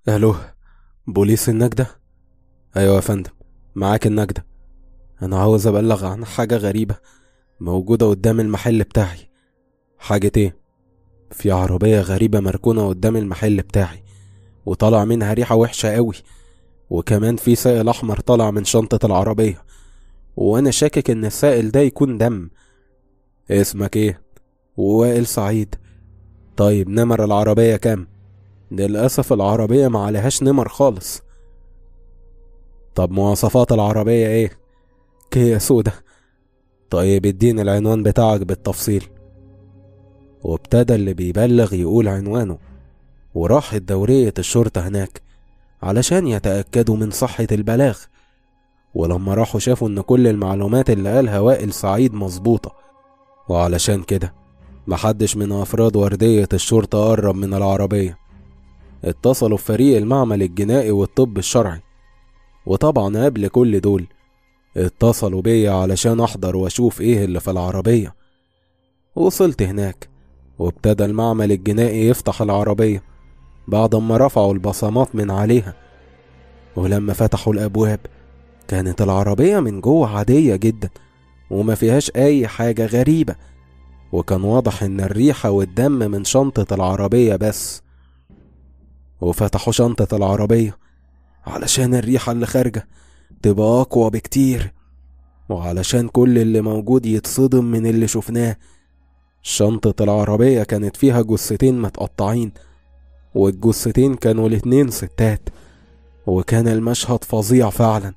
الو بوليس النجدة ايوه يا فندم معاك النجدة انا عاوز ابلغ عن حاجة غريبة موجودة قدام المحل بتاعي حاجة ايه في عربية غريبة مركونة قدام المحل بتاعي وطلع منها ريحة وحشة قوي وكمان في سائل احمر طالع من شنطة العربية وانا شاكك ان السائل ده يكون دم اسمك ايه وائل سعيد طيب نمر العربية كام للأسف العربية ما عليهاش نمر خالص طب مواصفات العربية ايه كيا سودا طيب اديني العنوان بتاعك بالتفصيل وابتدى اللي بيبلغ يقول عنوانه وراحت دورية الشرطة هناك علشان يتأكدوا من صحة البلاغ ولما راحوا شافوا ان كل المعلومات اللي قالها وائل سعيد مظبوطة وعلشان كده محدش من أفراد وردية الشرطة قرب من العربية اتصلوا بفريق المعمل الجنائي والطب الشرعي وطبعا قبل كل دول اتصلوا بيا علشان أحضر وأشوف إيه اللي في العربية وصلت هناك وابتدى المعمل الجنائي يفتح العربية بعد ما رفعوا البصمات من عليها ولما فتحوا الأبواب كانت العربية من جوه عادية جدا وما فيهاش أي حاجة غريبة وكان واضح إن الريحة والدم من شنطة العربية بس وفتحوا شنطة العربية علشان الريحة اللي خارجة تبقى أقوى بكتير وعلشان كل اللي موجود يتصدم من اللي شفناه شنطة العربية كانت فيها جثتين متقطعين والجثتين كانوا الاتنين ستات وكان المشهد فظيع فعلا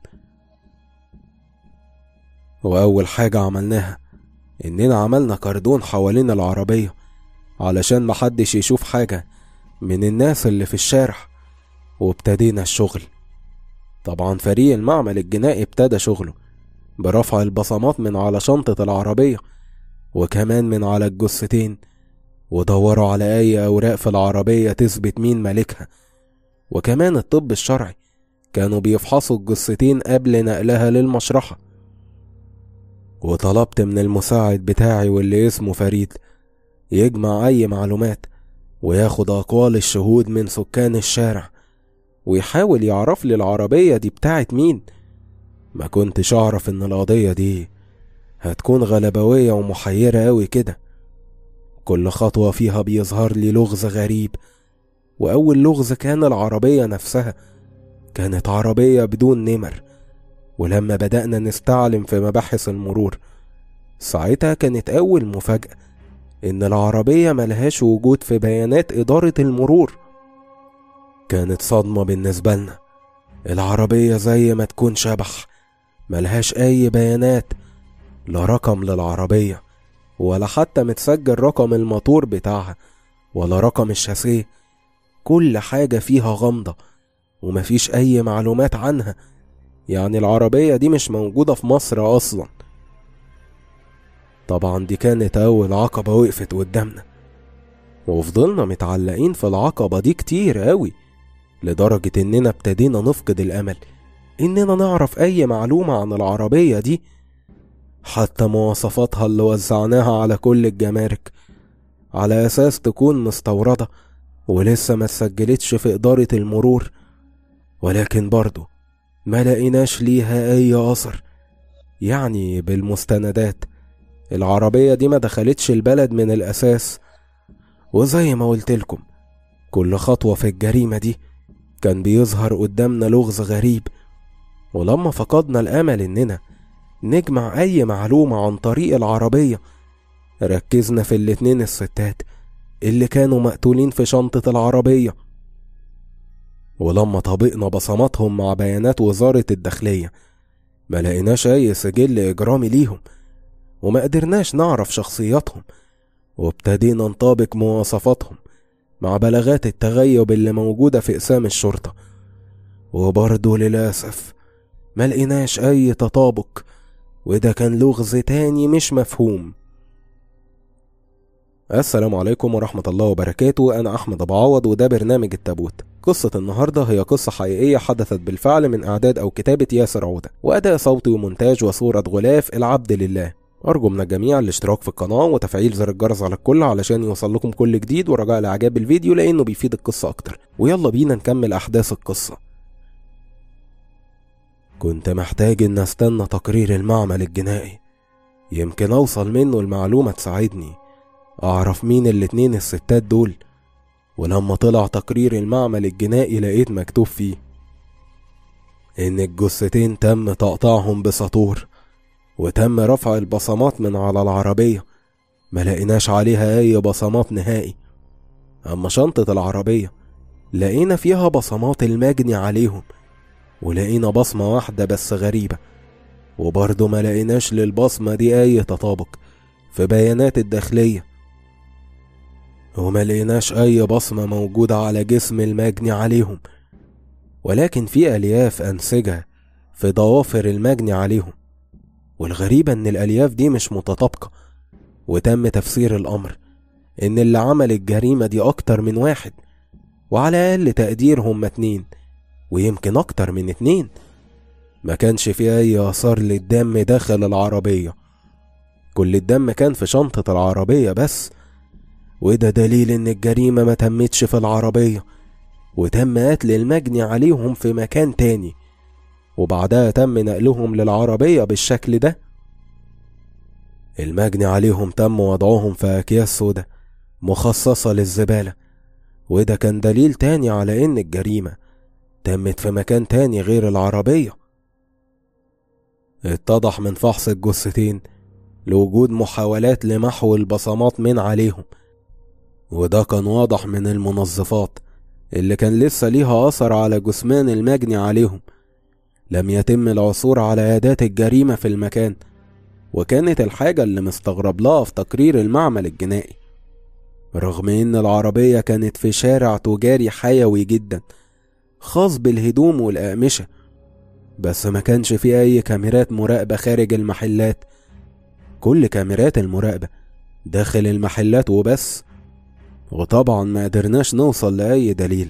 وأول حاجة عملناها إننا عملنا كردون حوالين العربية علشان محدش يشوف حاجة من الناس اللي في الشارع وابتدينا الشغل طبعا فريق المعمل الجنائي ابتدى شغله برفع البصمات من على شنطة العربية وكمان من على الجثتين ودوروا على أي أوراق في العربية تثبت مين مالكها وكمان الطب الشرعي كانوا بيفحصوا الجثتين قبل نقلها للمشرحة وطلبت من المساعد بتاعي واللي اسمه فريد يجمع أي معلومات وياخد أقوال الشهود من سكان الشارع ويحاول يعرف لي العربية دي بتاعت مين ما كنتش أعرف إن القضية دي هتكون غلبوية ومحيرة أوي كده كل خطوة فيها بيظهر لي لغز غريب وأول لغز كان العربية نفسها كانت عربية بدون نمر ولما بدأنا نستعلم في مباحث المرور ساعتها كانت أول مفاجأة إن العربية ملهاش وجود في بيانات إدارة المرور كانت صدمة بالنسبة لنا العربية زي ما تكون شبح ملهاش أي بيانات لا رقم للعربية ولا حتى متسجل رقم الموتور بتاعها ولا رقم الشاسيه كل حاجة فيها غامضة ومفيش أي معلومات عنها يعني العربية دي مش موجودة في مصر أصلا طبعا دي كانت أول عقبة وقفت قدامنا وفضلنا متعلقين في العقبة دي كتير أوي لدرجة إننا ابتدينا نفقد الأمل إننا نعرف أي معلومة عن العربية دي حتى مواصفاتها اللي وزعناها على كل الجمارك على أساس تكون مستوردة ولسه ما اتسجلتش في إدارة المرور ولكن برضه ما لقيناش ليها أي أثر يعني بالمستندات العربية دي ما دخلتش البلد من الأساس وزي ما قلتلكم كل خطوة في الجريمة دي كان بيظهر قدامنا لغز غريب ولما فقدنا الأمل إننا نجمع أي معلومة عن طريق العربية ركزنا في الاتنين الستات اللي كانوا مقتولين في شنطة العربية ولما طبقنا بصماتهم مع بيانات وزارة الداخلية ما لقيناش أي سجل إجرامي ليهم وما قدرناش نعرف شخصياتهم وابتدينا نطابق مواصفاتهم مع بلاغات التغيب اللي موجودة في أقسام الشرطة وبرضه للأسف ما لقيناش أي تطابق وده كان لغز تاني مش مفهوم السلام عليكم ورحمة الله وبركاته أنا أحمد أبو عوض وده برنامج التابوت قصة النهاردة هي قصة حقيقية حدثت بالفعل من إعداد أو كتابة ياسر عودة وأداء صوتي ومونتاج وصورة غلاف العبد لله أرجو من الجميع الاشتراك في القناة وتفعيل زر الجرس على الكل علشان يوصل لكم كل جديد ورجاء الإعجاب الفيديو لأنه بيفيد القصة أكتر ويلا بينا نكمل أحداث القصة كنت محتاج إن أستنى تقرير المعمل الجنائي يمكن أوصل منه المعلومة تساعدني أعرف مين الاتنين الستات دول ولما طلع تقرير المعمل الجنائي لقيت مكتوب فيه إن الجثتين تم تقطيعهم بساطور وتم رفع البصمات من على العربية ما لقيناش عليها أي بصمات نهائي أما شنطة العربية لقينا فيها بصمات المجني عليهم ولقينا بصمة واحدة بس غريبة وبرضه ما لقيناش للبصمة دي أي تطابق في بيانات الداخلية وما لقيناش أي بصمة موجودة على جسم المجني عليهم ولكن في ألياف أنسجة في ضوافر المجني عليهم والغريبة إن الألياف دي مش متطابقة وتم تفسير الأمر إن اللي عمل الجريمة دي أكتر من واحد وعلى أقل تقدير هما اتنين ويمكن أكتر من اتنين ما كانش في أي آثار للدم داخل العربية كل الدم كان في شنطة العربية بس وده دليل إن الجريمة ما تمتش في العربية وتم قتل المجني عليهم في مكان تاني وبعدها تم نقلهم للعربية بالشكل ده المجني عليهم تم وضعهم في أكياس سودا مخصصة للزبالة وده كان دليل تاني على إن الجريمة تمت في مكان تاني غير العربية اتضح من فحص الجثتين لوجود محاولات لمحو البصمات من عليهم وده كان واضح من المنظفات اللي كان لسه ليها أثر على جثمان المجني عليهم لم يتم العثور على أداة الجريمة في المكان وكانت الحاجة اللي مستغرب لها في تقرير المعمل الجنائي رغم إن العربية كانت في شارع تجاري حيوي جدا خاص بالهدوم والأقمشة بس ما كانش في أي كاميرات مراقبة خارج المحلات كل كاميرات المراقبة داخل المحلات وبس وطبعا ما قدرناش نوصل لأي دليل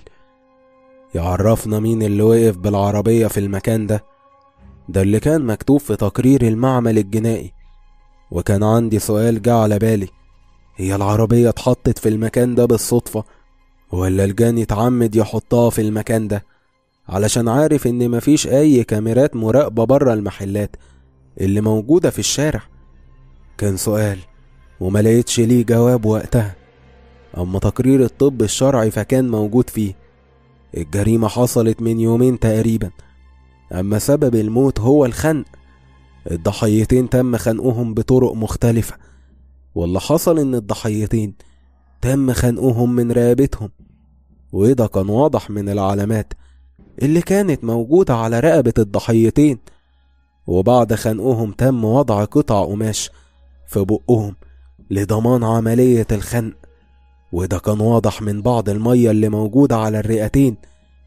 يعرفنا مين اللي وقف بالعربية في المكان ده ده اللي كان مكتوب في تقرير المعمل الجنائي وكان عندي سؤال جه على بالي هي العربية اتحطت في المكان ده بالصدفة ولا الجاني اتعمد يحطها في المكان ده علشان عارف ان مفيش اي كاميرات مراقبة برا المحلات اللي موجودة في الشارع كان سؤال وما لقيتش ليه جواب وقتها اما تقرير الطب الشرعي فكان موجود فيه الجريمة حصلت من يومين تقريبا اما سبب الموت هو الخنق الضحيتين تم خنقهم بطرق مختلفة واللي حصل ان الضحيتين تم خنقهم من رقبتهم وده كان واضح من العلامات اللي كانت موجودة على رقبة الضحيتين وبعد خنقهم تم وضع قطع قماش في بقهم لضمان عملية الخنق وده كان واضح من بعض المية اللي موجودة على الرئتين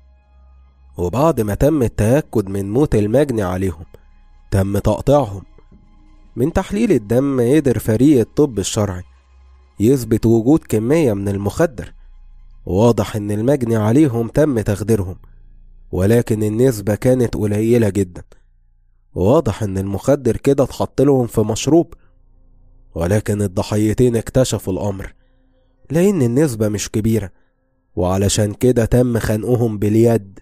وبعد ما تم التأكد من موت المجني عليهم تم تقطيعهم من تحليل الدم قدر فريق الطب الشرعي يثبت وجود كمية من المخدر واضح ان المجني عليهم تم تخديرهم ولكن النسبة كانت قليلة جدا واضح ان المخدر كده اتحط لهم في مشروب ولكن الضحيتين اكتشفوا الامر لان النسبة مش كبيرة وعلشان كده تم خنقهم باليد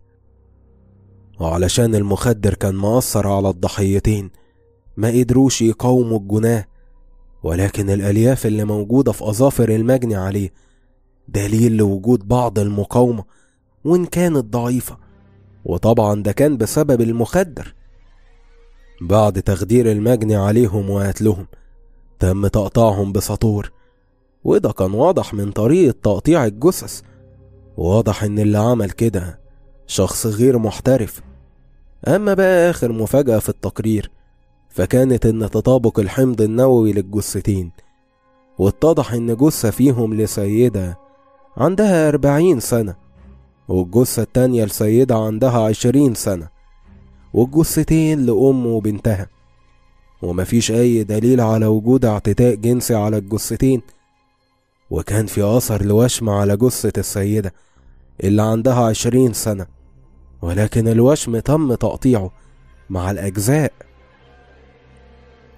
وعلشان المخدر كان مأثر على الضحيتين ما قدروش يقاوموا الجناه ولكن الألياف اللي موجودة في أظافر المجني عليه دليل لوجود بعض المقاومة وإن كانت ضعيفة وطبعا ده كان بسبب المخدر بعد تخدير المجني عليهم وقتلهم تم تقطيعهم بسطور وده كان واضح من طريقة تقطيع الجثث واضح إن اللي عمل كده شخص غير محترف أما بقى آخر مفاجأة في التقرير فكانت إن تطابق الحمض النووي للجثتين واتضح إن جثة فيهم لسيدة عندها أربعين سنة والجثة التانية لسيدة عندها عشرين سنة والجثتين لأم وبنتها ومفيش أي دليل على وجود اعتداء جنسي على الجثتين وكان في أثر لوشم على جثة السيدة اللي عندها عشرين سنة ولكن الوشم تم تقطيعه مع الأجزاء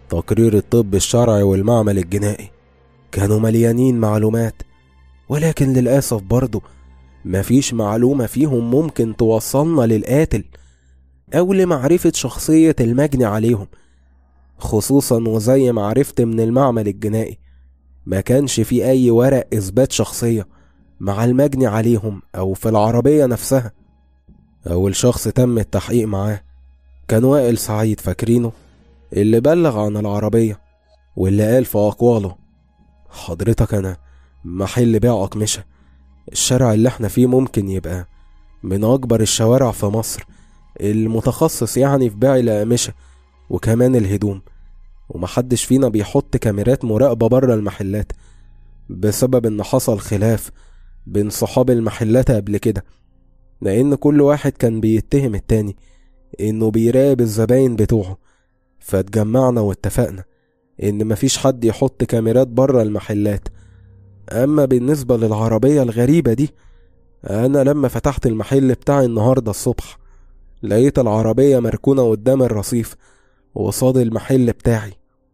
تقرير الطب الشرعي والمعمل الجنائي كانوا مليانين معلومات ولكن للأسف برضه مفيش معلومة فيهم ممكن توصلنا للقاتل أو لمعرفة شخصية المجني عليهم خصوصا وزي ما عرفت من المعمل الجنائي ما كانش في أي ورق إثبات شخصية مع المجني عليهم أو في العربية نفسها أول شخص تم التحقيق معاه كان وائل سعيد فاكرينه اللي بلغ عن العربية واللي قال في أقواله حضرتك أنا محل بيع أقمشة الشارع اللي احنا فيه ممكن يبقى من أكبر الشوارع في مصر المتخصص يعني في بيع الأقمشة وكمان الهدوم ومحدش فينا بيحط كاميرات مراقبة بره المحلات بسبب إن حصل خلاف بين صحاب المحلات قبل كده لأن كل واحد كان بيتهم التاني إنه بيراقب الزباين بتوعه فاتجمعنا واتفقنا إن مفيش حد يحط كاميرات بره المحلات أما بالنسبة للعربية الغريبة دي أنا لما فتحت المحل بتاعي النهاردة الصبح لقيت العربية مركونة قدام الرصيف وقصاد المحل بتاعي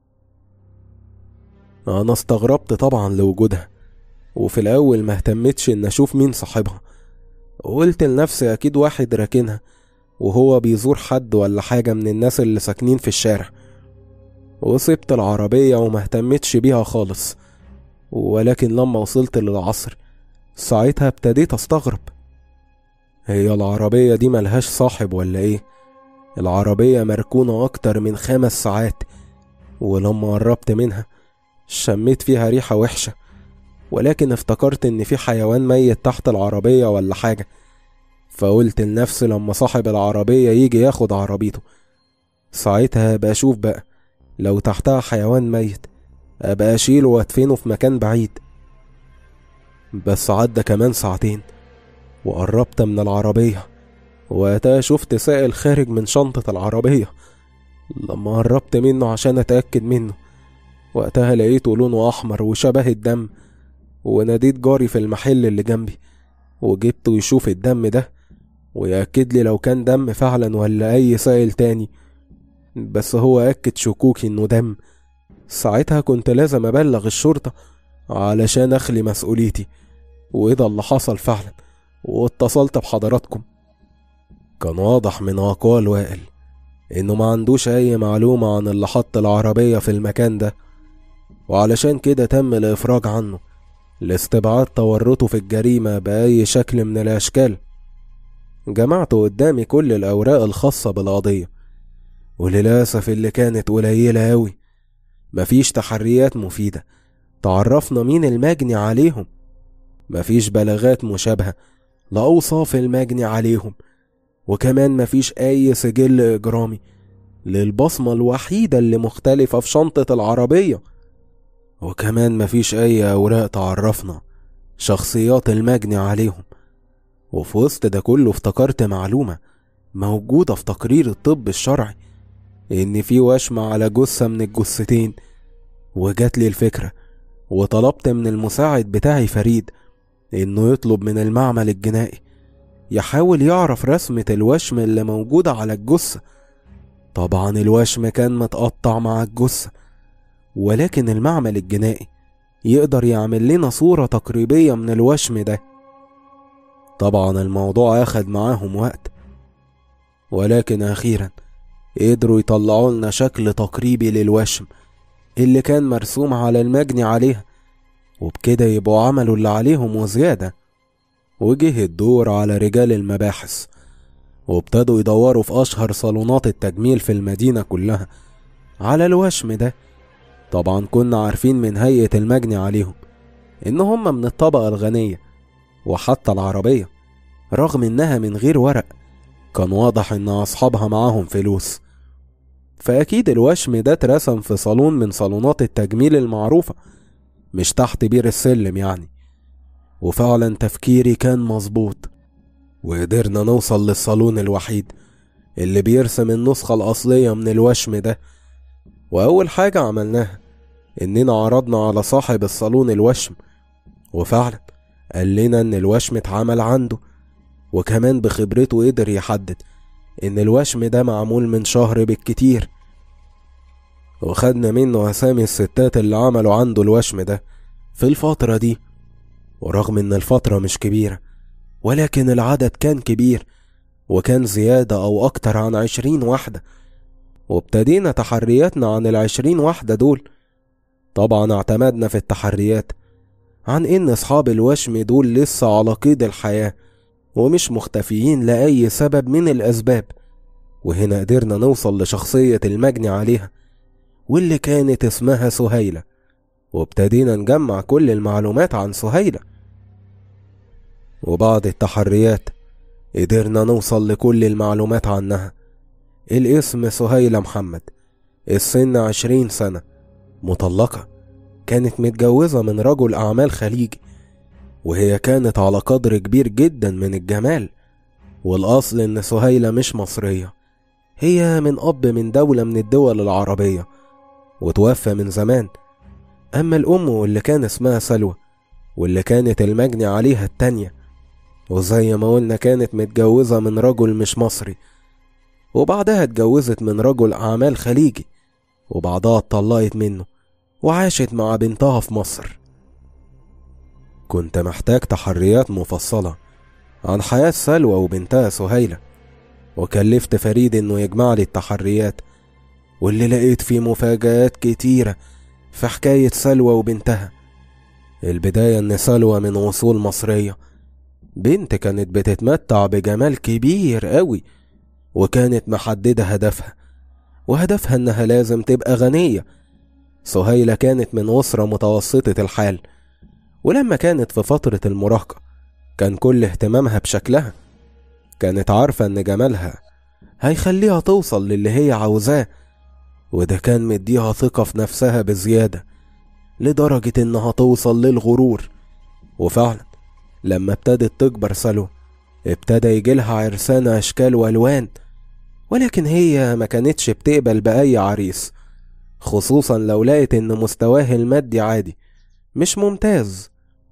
أنا استغربت طبعا لوجودها وفي الأول ما اهتمتش إن أشوف مين صاحبها قلت لنفسي أكيد واحد راكنها وهو بيزور حد ولا حاجة من الناس اللي ساكنين في الشارع وسبت العربية وما اهتمتش بيها خالص ولكن لما وصلت للعصر ساعتها ابتديت استغرب هي العربية دي ملهاش صاحب ولا ايه العربية مركونة أكتر من خمس ساعات ولما قربت منها شميت فيها ريحة وحشة ولكن افتكرت إن في حيوان ميت تحت العربية ولا حاجة فقلت لنفسي لما صاحب العربية يجي ياخد عربيته ساعتها أبقى أشوف بقى لو تحتها حيوان ميت أبقى أشيله وأدفنه في مكان بعيد بس عدى كمان ساعتين وقربت من العربية وقتها شفت سائل خارج من شنطة العربية لما قربت منه عشان أتأكد منه وقتها لقيته لونه أحمر وشبه الدم وناديت جاري في المحل اللي جنبي وجبته يشوف الدم ده ويأكد لي لو كان دم فعلا ولا أي سائل تاني بس هو أكد شكوكي إنه دم ساعتها كنت لازم أبلغ الشرطة علشان أخلي مسؤوليتي وإيه اللي حصل فعلا واتصلت بحضراتكم كان واضح من أقوال وائل إنه ما عندوش أي معلومة عن اللي حط العربية في المكان ده وعلشان كده تم الإفراج عنه لاستبعاد تورطه في الجريمة بأي شكل من الأشكال جمعت قدامي كل الأوراق الخاصة بالقضية وللأسف اللي كانت قليلة أوي مفيش تحريات مفيدة تعرفنا مين المجني عليهم مفيش بلاغات مشابهة لأوصاف المجني عليهم وكمان مفيش أي سجل إجرامي للبصمة الوحيدة اللي مختلفة في شنطة العربية وكمان مفيش أي أوراق تعرفنا شخصيات المجني عليهم وفي وسط ده كله افتكرت معلومة موجودة في تقرير الطب الشرعي إن في وشم على جثة من الجثتين وجات لي الفكرة وطلبت من المساعد بتاعي فريد إنه يطلب من المعمل الجنائي يحاول يعرف رسمة الوشم اللي موجودة على الجثة طبعا الوشم كان متقطع مع الجثة ولكن المعمل الجنائي يقدر يعمل لنا صورة تقريبية من الوشم ده طبعا الموضوع أخد معاهم وقت ولكن أخيرا قدروا يطلعوا لنا شكل تقريبي للوشم اللي كان مرسوم على المجني عليها وبكده يبقوا عملوا اللي عليهم وزيادة وجه الدور على رجال المباحث وابتدوا يدوروا في أشهر صالونات التجميل في المدينة كلها على الوشم ده طبعا كنا عارفين من هيئة المجني عليهم إن هم من الطبقة الغنية وحتى العربية رغم إنها من غير ورق كان واضح إن أصحابها معاهم فلوس فأكيد الوشم ده اترسم في صالون من صالونات التجميل المعروفة مش تحت بير السلم يعني وفعلا تفكيري كان مظبوط وقدرنا نوصل للصالون الوحيد اللي بيرسم النسخة الأصلية من الوشم ده وأول حاجة عملناها إننا عرضنا على صاحب الصالون الوشم وفعلا قال لنا إن الوشم اتعمل عنده وكمان بخبرته قدر يحدد إن الوشم ده معمول من شهر بالكتير وخدنا منه أسامي الستات اللي عملوا عنده الوشم ده في الفترة دي ورغم إن الفترة مش كبيرة ولكن العدد كان كبير وكان زيادة أو أكتر عن عشرين واحدة وابتدينا تحرياتنا عن العشرين واحدة دول طبعا اعتمدنا في التحريات عن إن أصحاب الوشم دول لسه على قيد الحياة ومش مختفيين لأي سبب من الأسباب وهنا قدرنا نوصل لشخصية المجني عليها واللي كانت اسمها سهيلة وابتدينا نجمع كل المعلومات عن سهيلة وبعد التحريات قدرنا نوصل لكل المعلومات عنها الاسم سهيلة محمد السن عشرين سنة مطلقة كانت متجوزة من رجل أعمال خليجي وهي كانت على قدر كبير جدا من الجمال والأصل إن سهيلة مش مصرية هي من أب من دولة من الدول العربية وتوفى من زمان أما الأم واللي كان اسمها سلوى واللي كانت المجني عليها التانية وزي ما قلنا كانت متجوزة من رجل مش مصري وبعدها اتجوزت من رجل أعمال خليجي وبعدها اتطلقت منه وعاشت مع بنتها في مصر كنت محتاج تحريات مفصلة عن حياة سلوى وبنتها سهيلة وكلفت فريد انه يجمع لي التحريات واللي لقيت فيه مفاجآت كتيرة في حكاية سلوى وبنتها البداية ان سلوى من وصول مصرية بنت كانت بتتمتع بجمال كبير قوي وكانت محددة هدفها وهدفها انها لازم تبقى غنية سهيلة كانت من أسرة متوسطة الحال ولما كانت في فترة المراهقة كان كل اهتمامها بشكلها كانت عارفة ان جمالها هيخليها توصل للي هي عاوزاه وده كان مديها ثقة في نفسها بزيادة لدرجة انها توصل للغرور وفعلا لما ابتدت تكبر سلوى ابتدى يجيلها عرسان أشكال وألوان ولكن هي ما كانتش بتقبل بأي عريس خصوصا لو لقت إن مستواه المادي عادي مش ممتاز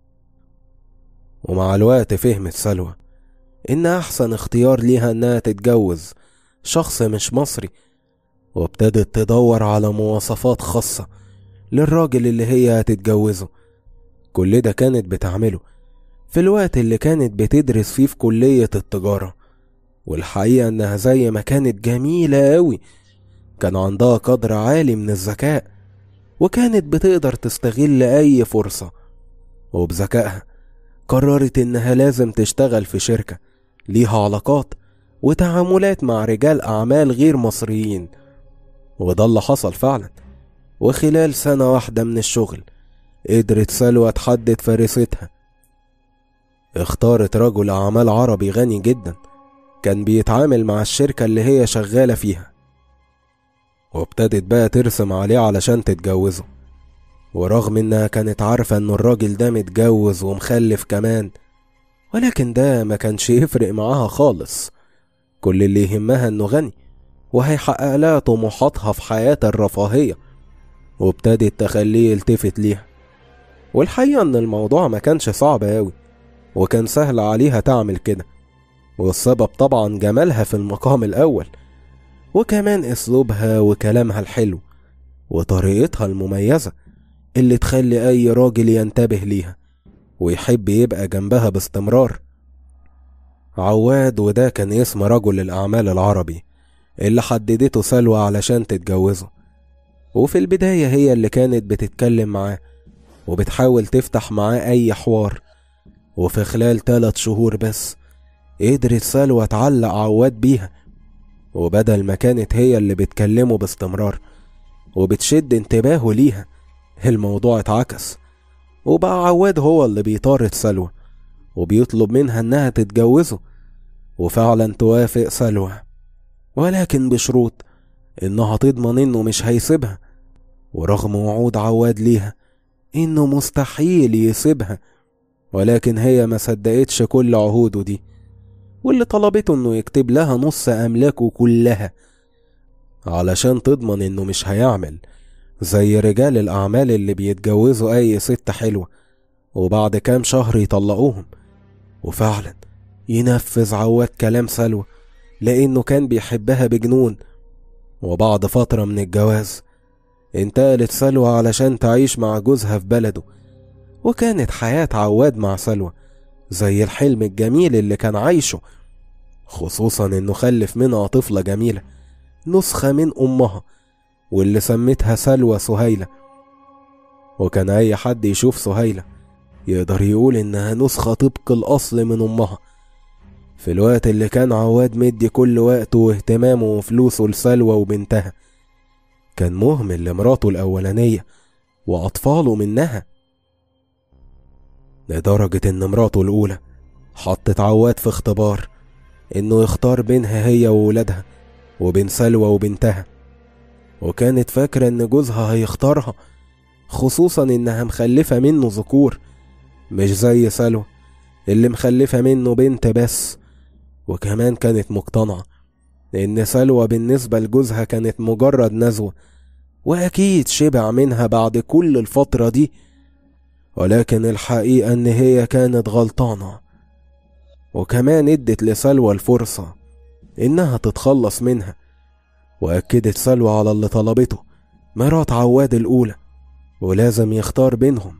ومع الوقت فهمت سلوى إن أحسن اختيار ليها إنها تتجوز شخص مش مصري وابتدت تدور على مواصفات خاصة للراجل اللي هي هتتجوزه كل ده كانت بتعمله في الوقت اللي كانت بتدرس فيه في كلية التجارة والحقيقة إنها زي ما كانت جميلة أوي كان عندها قدر عالي من الذكاء وكانت بتقدر تستغل أي فرصة وبذكائها قررت إنها لازم تشتغل في شركة ليها علاقات وتعاملات مع رجال أعمال غير مصريين وده اللي حصل فعلا وخلال سنة واحدة من الشغل قدرت سلوى تحدد فارستها اختارت رجل أعمال عربي غني جدا كان بيتعامل مع الشركة اللي هي شغالة فيها وابتدت بقى ترسم عليه علشان تتجوزه ورغم انها كانت عارفة ان الراجل ده متجوز ومخلف كمان ولكن ده ما كانش يفرق معاها خالص كل اللي يهمها انه غني وهيحقق لها طموحاتها في حياة الرفاهية وابتدت تخليه يلتفت ليها والحقيقة ان الموضوع ما كانش صعب اوي وكان سهل عليها تعمل كده والسبب طبعا جمالها في المقام الأول وكمان أسلوبها وكلامها الحلو وطريقتها المميزة اللي تخلي أي راجل ينتبه ليها ويحب يبقى جنبها باستمرار عواد وده كان اسم رجل الأعمال العربي اللي حددته سلوى علشان تتجوزه وفي البداية هي اللي كانت بتتكلم معاه وبتحاول تفتح معاه أي حوار وفي خلال تلات شهور بس قدرت سلوى تعلق عواد بيها وبدل ما كانت هي اللي بتكلمه باستمرار وبتشد انتباهه ليها الموضوع اتعكس وبقى عواد هو اللي بيطارد سلوى وبيطلب منها انها تتجوزه وفعلا توافق سلوى ولكن بشروط انها تضمن انه مش هيسيبها ورغم وعود عواد ليها انه مستحيل يسيبها ولكن هي ما صدقتش كل عهوده دي واللي طلبته انه يكتب لها نص املاكه كلها علشان تضمن انه مش هيعمل زي رجال الاعمال اللي بيتجوزوا اي ست حلوة وبعد كام شهر يطلقوهم وفعلا ينفذ عواد كلام سلوى لانه كان بيحبها بجنون وبعد فترة من الجواز انتقلت سلوى علشان تعيش مع جوزها في بلده وكانت حياة عواد مع سلوى زي الحلم الجميل اللي كان عايشه خصوصا انه خلف منها طفلة جميلة نسخة من أمها واللي سمتها سلوى سهيلة وكان أي حد يشوف سهيلة يقدر يقول إنها نسخة طبق الأصل من أمها في الوقت اللي كان عواد مدي كل وقته واهتمامه وفلوسه لسلوى وبنتها كان مهمل لمراته الأولانية وأطفاله منها لدرجة إن مراته الأولى حطت عواد في اختبار إنه يختار بينها هي وولادها وبين سلوى وبنتها وكانت فاكرة إن جوزها هيختارها خصوصا إنها مخلفة منه ذكور مش زي سلوى اللي مخلفة منه بنت بس وكمان كانت مقتنعة إن سلوى بالنسبة لجوزها كانت مجرد نزوة وأكيد شبع منها بعد كل الفترة دي ولكن الحقيقة إن هي كانت غلطانة وكمان ادت لسلوى الفرصة إنها تتخلص منها وأكدت سلوى على اللي طلبته مرات عواد الأولى ولازم يختار بينهم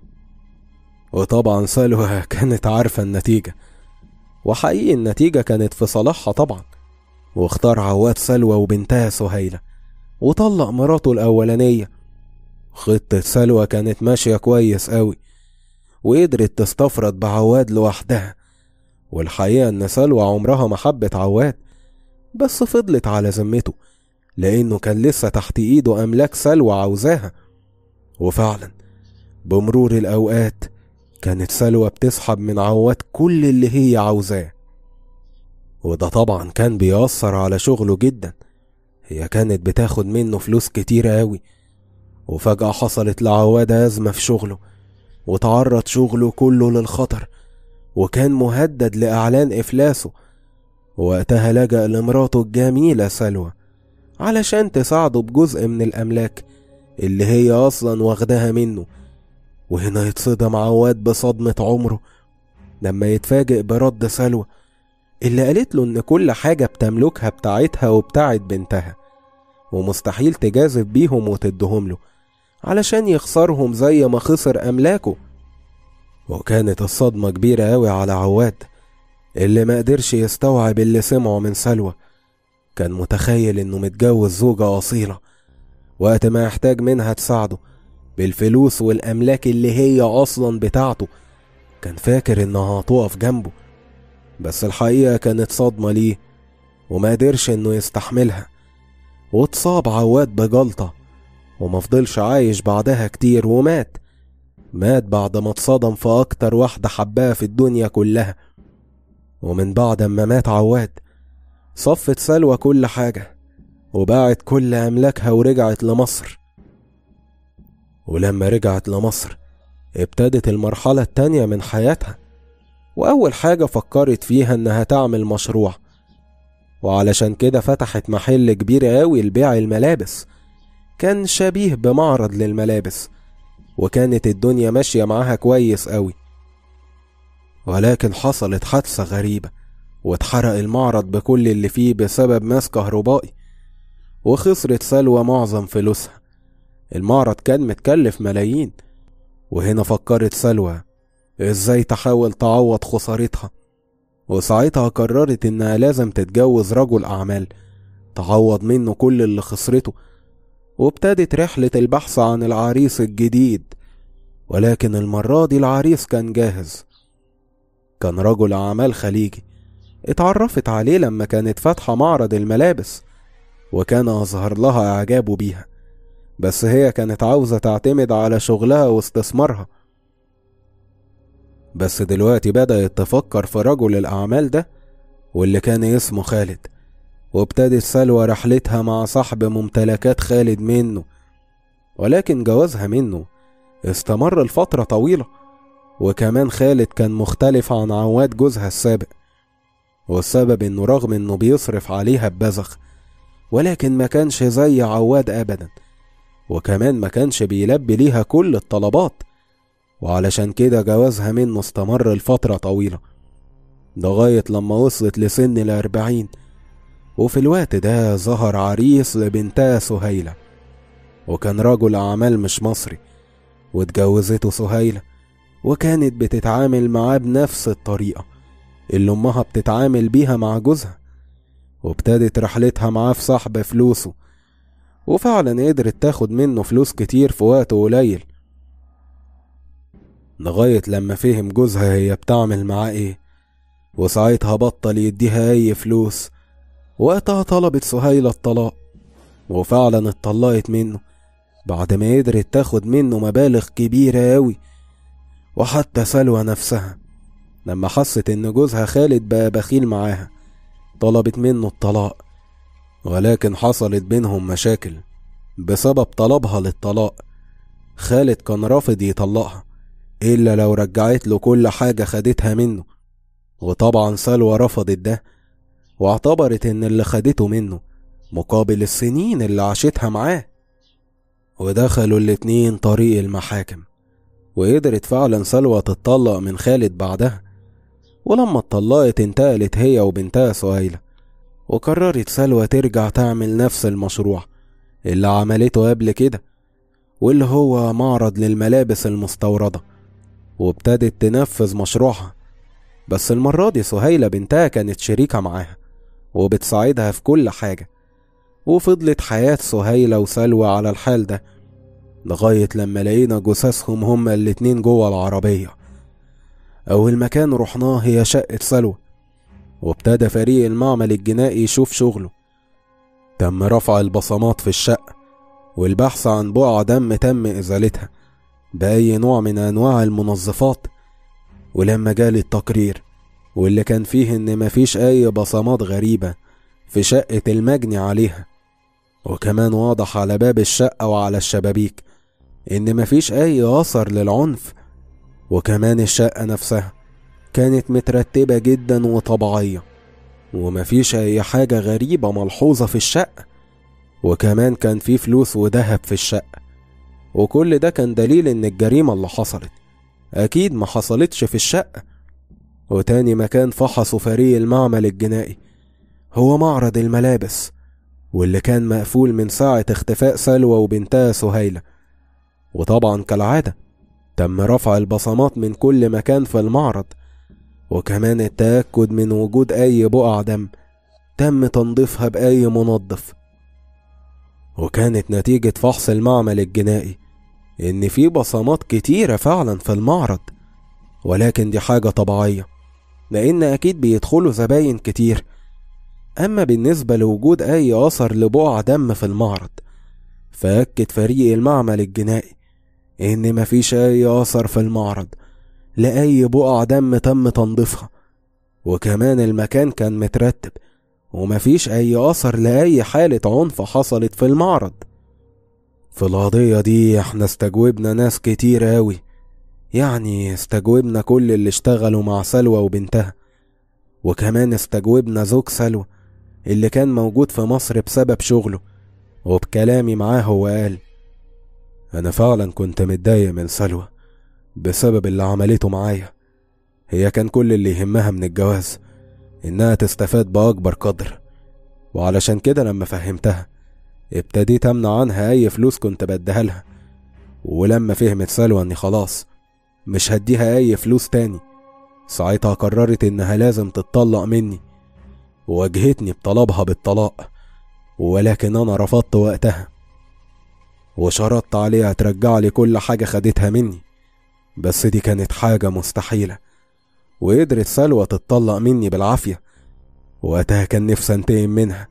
وطبعا سلوى كانت عارفة النتيجة وحقيقي النتيجة كانت في صالحها طبعا واختار عواد سلوى وبنتها سهيلة وطلق مراته الأولانية خطة سلوى كانت ماشية كويس قوي وقدرت تستفرد بعواد لوحدها والحقيقة إن سلوى عمرها ما حبت عواد بس فضلت على ذمته لأنه كان لسه تحت إيده أملاك سلوى عاوزاها وفعلا بمرور الأوقات كانت سلوى بتسحب من عواد كل اللي هي عاوزاه وده طبعا كان بيأثر على شغله جدا هي كانت بتاخد منه فلوس كتيرة أوي وفجأة حصلت لعواد أزمة في شغله وتعرض شغله كله للخطر وكان مهدد لإعلان إفلاسه وقتها لجأ لمراته الجميلة سلوى علشان تساعده بجزء من الأملاك اللي هي أصلا واخداها منه وهنا يتصدم عواد بصدمة عمره لما يتفاجئ برد سلوى اللي قالت له إن كل حاجة بتملكها بتاعتها وبتاعت بنتها ومستحيل تجازف بيهم وتدهم له علشان يخسرهم زي ما خسر أملاكه وكانت الصدمة كبيرة أوي على عواد اللي ما قدرش يستوعب اللي سمعه من سلوى كان متخيل إنه متجوز زوجة أصيلة وقت ما يحتاج منها تساعده بالفلوس والأملاك اللي هي أصلا بتاعته كان فاكر إنها هتقف جنبه بس الحقيقة كانت صدمة ليه وما قدرش إنه يستحملها واتصاب عواد بجلطة ومفضلش عايش بعدها كتير ومات مات بعد ما اتصدم في أكتر واحدة حباها في الدنيا كلها ومن بعد ما مات عواد صفت سلوى كل حاجة وباعت كل أملاكها ورجعت لمصر ولما رجعت لمصر ابتدت المرحلة التانية من حياتها وأول حاجة فكرت فيها إنها تعمل مشروع وعلشان كده فتحت محل كبير قوي لبيع الملابس كان شبيه بمعرض للملابس وكانت الدنيا ماشية معاها كويس قوي ولكن حصلت حادثة غريبة واتحرق المعرض بكل اللي فيه بسبب ماس كهربائي وخسرت سلوى معظم فلوسها المعرض كان متكلف ملايين وهنا فكرت سلوى ازاي تحاول تعوض خسارتها وساعتها قررت انها لازم تتجوز رجل اعمال تعوض منه كل اللي خسرته وابتدت رحلة البحث عن العريس الجديد ولكن المرة دي العريس كان جاهز كان رجل أعمال خليجي اتعرفت عليه لما كانت فاتحة معرض الملابس وكان أظهر لها إعجابه بيها بس هي كانت عاوزة تعتمد على شغلها واستثمارها بس دلوقتي بدأت تفكر في رجل الأعمال ده واللي كان اسمه خالد وابتدت سلوى رحلتها مع صاحب ممتلكات خالد منه ولكن جوازها منه استمر لفترة طويلة وكمان خالد كان مختلف عن عواد جوزها السابق والسبب انه رغم انه بيصرف عليها ببذخ ولكن ما كانش زي عواد ابدا وكمان ما كانش بيلبي ليها كل الطلبات وعلشان كده جوازها منه استمر لفترة طويلة لغاية لما وصلت لسن الأربعين وفي الوقت ده ظهر عريس لبنتها سهيلة وكان رجل أعمال مش مصري واتجوزته سهيلة وكانت بتتعامل معاه بنفس الطريقة اللي أمها بتتعامل بيها مع جوزها وابتدت رحلتها معاه في سحب فلوسه وفعلا قدرت تاخد منه فلوس كتير في وقت قليل لغاية لما فهم جوزها هي بتعمل معاه ايه وساعتها بطل يديها اي فلوس وقتها طلبت سهيلة الطلاق وفعلا اتطلقت منه بعد ما قدرت تاخد منه مبالغ كبيرة أوي وحتى سلوى نفسها لما حست إن جوزها خالد بقى بخيل معاها طلبت منه الطلاق ولكن حصلت بينهم مشاكل بسبب طلبها للطلاق خالد كان رافض يطلقها إلا لو رجعت له كل حاجة خدتها منه وطبعا سلوى رفضت ده واعتبرت إن اللي خدته منه مقابل السنين اللي عاشتها معاه ودخلوا الاتنين طريق المحاكم وقدرت فعلا سلوى تتطلق من خالد بعدها ولما اتطلقت انتقلت هي وبنتها سهيلة وقررت سلوى ترجع تعمل نفس المشروع اللي عملته قبل كده واللي هو معرض للملابس المستوردة وابتدت تنفذ مشروعها بس المرة دي سهيلة بنتها كانت شريكة معاها وبتساعدها في كل حاجة وفضلت حياة سهيلة وسلوى على الحال ده لغاية لما لقينا جثثهم هما الاتنين جوه العربية أول مكان رحناه هي شقة سلوى وابتدى فريق المعمل الجنائي يشوف شغله تم رفع البصمات في الشقة والبحث عن بقع دم تم إزالتها بأي نوع من أنواع المنظفات ولما جالي التقرير واللي كان فيه إن مفيش أي بصمات غريبة في شقة المجني عليها وكمان واضح على باب الشقة وعلى الشبابيك إن مفيش أي أثر للعنف وكمان الشقة نفسها كانت مترتبة جدا وطبيعية ومفيش أي حاجة غريبة ملحوظة في الشقة وكمان كان في فلوس وذهب في الشقة وكل ده كان دليل إن الجريمة اللي حصلت أكيد ما حصلتش في الشقة وتاني مكان فحصوا فريق المعمل الجنائي هو معرض الملابس واللي كان مقفول من ساعة اختفاء سلوى وبنتها سهيلة وطبعا كالعادة تم رفع البصمات من كل مكان في المعرض وكمان التأكد من وجود أي بقع دم تم تنظيفها بأي منظف وكانت نتيجة فحص المعمل الجنائي إن في بصمات كتيرة فعلا في المعرض ولكن دي حاجة طبيعية لأن أكيد بيدخلوا زباين كتير أما بالنسبة لوجود أي أثر لبقع دم في المعرض فأكد فريق المعمل الجنائي إن مفيش أي أثر في المعرض لأي بقع دم تم تنظيفها وكمان المكان كان مترتب ومفيش أي أثر لأي حالة عنف حصلت في المعرض في القضية دي احنا استجوبنا ناس كتير أوي يعني استجوبنا كل اللي اشتغلوا مع سلوى وبنتها وكمان استجوبنا زوج سلوى اللي كان موجود في مصر بسبب شغله وبكلامي معاه هو قال أنا فعلا كنت متضايق من سلوى بسبب اللي عملته معايا هي كان كل اللي يهمها من الجواز إنها تستفاد بأكبر قدر وعلشان كده لما فهمتها ابتديت أمنع عنها أي فلوس كنت بديها لها ولما فهمت سلوى إني خلاص مش هديها أي فلوس تاني ساعتها قررت إنها لازم تتطلق مني وواجهتني بطلبها بالطلاق ولكن أنا رفضت وقتها وشرطت عليها ترجع لي كل حاجة خدتها مني بس دي كانت حاجة مستحيلة وقدرت سلوى تتطلق مني بالعافية وقتها كان نفسي انتقم منها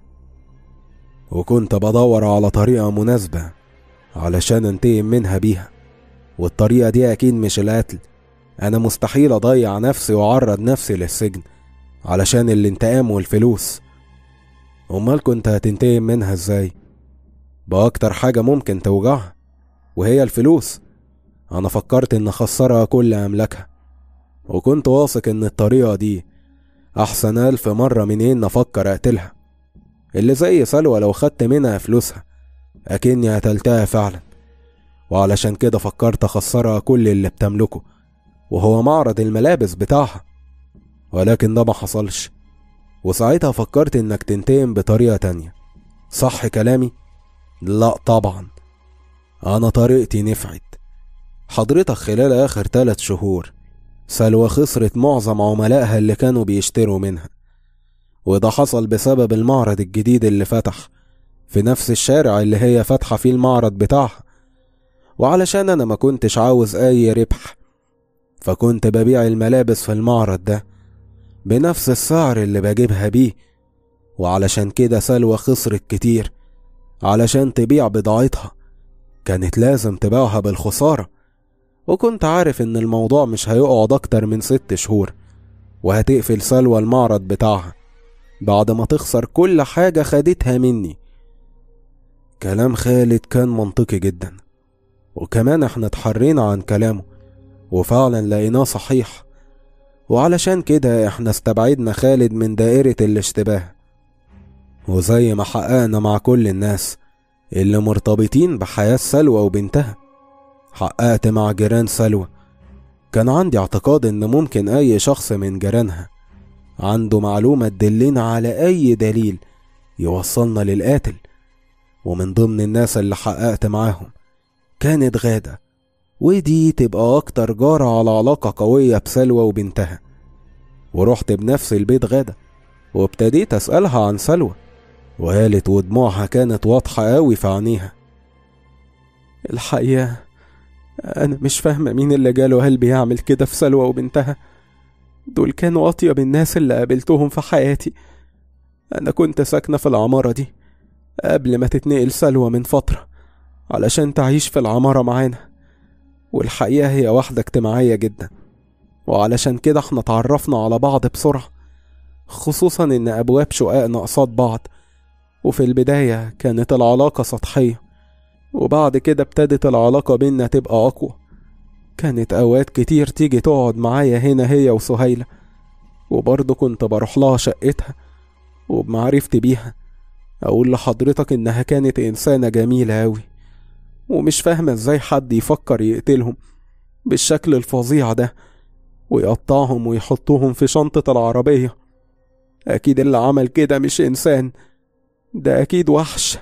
وكنت بدور على طريقة مناسبة علشان انتقم منها بيها والطريقة دي أكيد مش القتل أنا مستحيل أضيع نفسي وأعرض نفسي للسجن علشان الانتقام والفلوس أمال كنت هتنتقم منها ازاي بأكتر حاجة ممكن توجعها وهي الفلوس أنا فكرت إن أخسرها كل أملاكها وكنت واثق إن الطريقة دي أحسن ألف مرة من إن أفكر أقتلها اللي زي سلوى لو خدت منها فلوسها أكني قتلتها فعلا وعلشان كده فكرت أخسرها كل اللي بتملكه وهو معرض الملابس بتاعها ولكن ده ما حصلش وساعتها فكرت إنك تنتقم بطريقة تانية صح كلامي؟ لا طبعا أنا طريقتي نفعت حضرتك خلال آخر تلات شهور سلوى خسرت معظم عملائها اللي كانوا بيشتروا منها وده حصل بسبب المعرض الجديد اللي فتح في نفس الشارع اللي هي فاتحة فيه المعرض بتاعها وعلشان أنا ما كنتش عاوز أي ربح فكنت ببيع الملابس في المعرض ده بنفس السعر اللي بجيبها بيه وعلشان كده سلوى خسرت كتير علشان تبيع بضاعتها كانت لازم تبيعها بالخسارة وكنت عارف إن الموضوع مش هيقعد أكتر من ست شهور وهتقفل سلوى المعرض بتاعها بعد ما تخسر كل حاجة خدتها مني كلام خالد كان منطقي جدا وكمان احنا اتحرينا عن كلامه وفعلا لقيناه صحيح وعلشان كده احنا استبعدنا خالد من دائرة الاشتباه وزي ما حققنا مع كل الناس اللي مرتبطين بحياة سلوى وبنتها حققت مع جيران سلوى كان عندي اعتقاد ان ممكن اي شخص من جيرانها عنده معلومة تدلنا على اي دليل يوصلنا للقاتل ومن ضمن الناس اللي حققت معاهم كانت غادة ودي تبقى أكتر جارة على علاقة قوية بسلوى وبنتها ورحت بنفس البيت غادة وابتديت أسألها عن سلوى وقالت ودموعها كانت واضحة أوي في عينيها الحقيقة أنا مش فاهمة مين اللي جاله قلبي يعمل كده في سلوى وبنتها دول كانوا أطيب الناس اللي قابلتهم في حياتي أنا كنت ساكنة في العمارة دي قبل ما تتنقل سلوى من فترة علشان تعيش في العمارة معانا والحقيقة هي واحدة اجتماعية جدا وعلشان كده احنا اتعرفنا على بعض بسرعة خصوصا ان ابواب شققنا قصاد بعض وفي البداية كانت العلاقة سطحية وبعد كده ابتدت العلاقة بينا تبقى أقوى كانت أوقات كتير تيجي تقعد معايا هنا هي وسهيلة وبرضه كنت بروح لها شقتها وبمعرفتي بيها أقول لحضرتك إنها كانت إنسانة جميلة أوي ومش فاهمة إزاي حد يفكر يقتلهم بالشكل الفظيع ده ويقطعهم ويحطهم في شنطة العربية أكيد اللي عمل كده مش إنسان ده أكيد وحش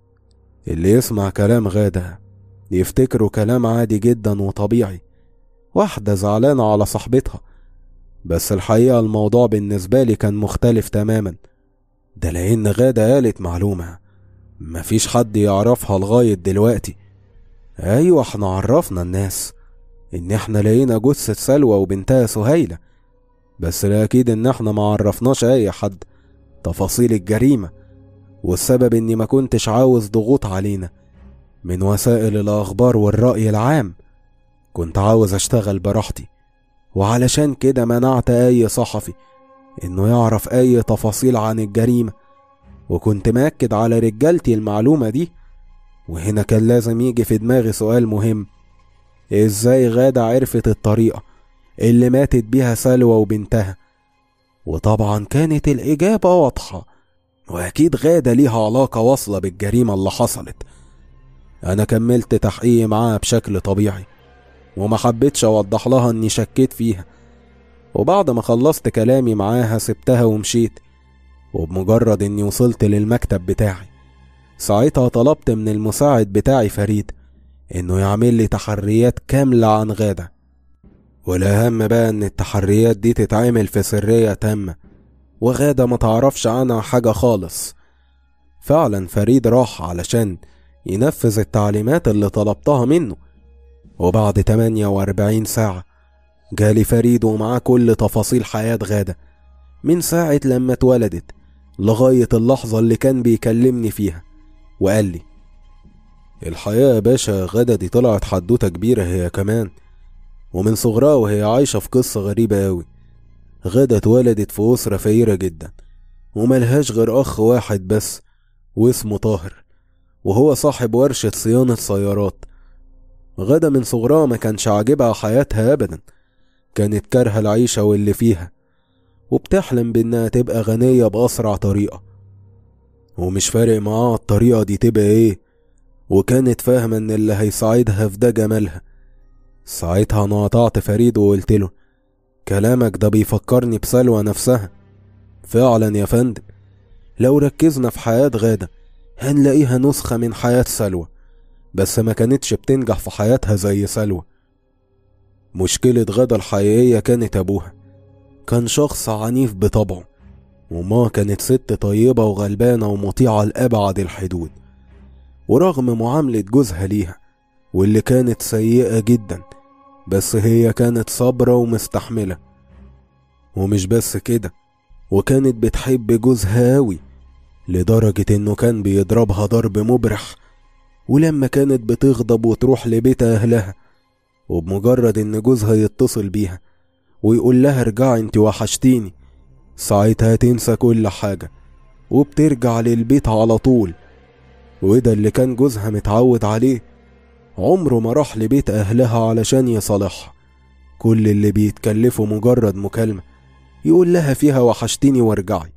اللي يسمع كلام غادة يفتكره كلام عادي جدا وطبيعي واحدة زعلانة على صاحبتها بس الحقيقة الموضوع بالنسبة لي كان مختلف تماما ده لأن غادة قالت معلومة مفيش حد يعرفها لغاية دلوقتي أيوة احنا عرفنا الناس إن احنا لقينا جثة سلوى وبنتها سهيلة بس الأكيد إن احنا ما عرفناش أي حد تفاصيل الجريمة والسبب إني ما كنتش عاوز ضغوط علينا من وسائل الأخبار والرأي العام كنت عاوز أشتغل براحتي وعلشان كده منعت أي صحفي إنه يعرف أي تفاصيل عن الجريمة وكنت مأكد على رجالتي المعلومة دي وهنا كان لازم يجي في دماغي سؤال مهم ازاي غادة عرفت الطريقة اللي ماتت بيها سلوى وبنتها وطبعا كانت الإجابة واضحة وأكيد غادة ليها علاقة واصلة بالجريمة اللي حصلت أنا كملت تحقيقي معاها بشكل طبيعي وما حبيتش أوضح لها إني شكيت فيها وبعد ما خلصت كلامي معاها سبتها ومشيت وبمجرد إني وصلت للمكتب بتاعي ساعتها طلبت من المساعد بتاعي فريد إنه يعمل لي تحريات كاملة عن غادة والأهم بقى إن التحريات دي تتعمل في سرية تامة وغادة ما تعرفش عنها حاجة خالص فعلا فريد راح علشان ينفذ التعليمات اللي طلبتها منه وبعد 48 ساعة جالي فريد ومعاه كل تفاصيل حياة غادة من ساعة لما اتولدت لغاية اللحظة اللي كان بيكلمني فيها وقال لي الحقيقة يا باشا غادة دي طلعت حدوتة كبيرة هي كمان ومن صغرها وهي عايشة في قصة غريبة أوي غادة اتولدت في أسرة فقيرة جدا وملهاش غير أخ واحد بس واسمه طاهر وهو صاحب ورشة صيانة سيارات غادة من صغرها ما كانش عاجبها حياتها أبدا كانت كارهة العيشة واللي فيها وبتحلم بإنها تبقى غنية بأسرع طريقة ومش فارق معاها الطريقة دي تبقى إيه وكانت فاهمة إن اللي هيساعدها في ده جمالها ساعتها أنا قطعت فريد وقلت له كلامك ده بيفكرني بسلوى نفسها فعلا يا فندم لو ركزنا في حياة غادة هنلاقيها نسخة من حياة سلوى بس ما كانتش بتنجح في حياتها زي سلوى مشكلة غدا الحقيقية كانت أبوها كان شخص عنيف بطبعه وما كانت ست طيبة وغلبانة ومطيعة لأبعد الحدود ورغم معاملة جوزها ليها واللي كانت سيئة جدا بس هي كانت صابرة ومستحملة ومش بس كده وكانت بتحب جوزها أوي لدرجة إنه كان بيضربها ضرب مبرح ولما كانت بتغضب وتروح لبيت أهلها وبمجرد إن جوزها يتصل بيها ويقول لها ارجعي انت وحشتيني ساعتها تنسى كل حاجة وبترجع للبيت على طول وده اللي كان جوزها متعود عليه عمره ما راح لبيت أهلها علشان يصالحها كل اللي بيتكلفوا مجرد مكالمة يقول لها فيها وحشتيني وارجعي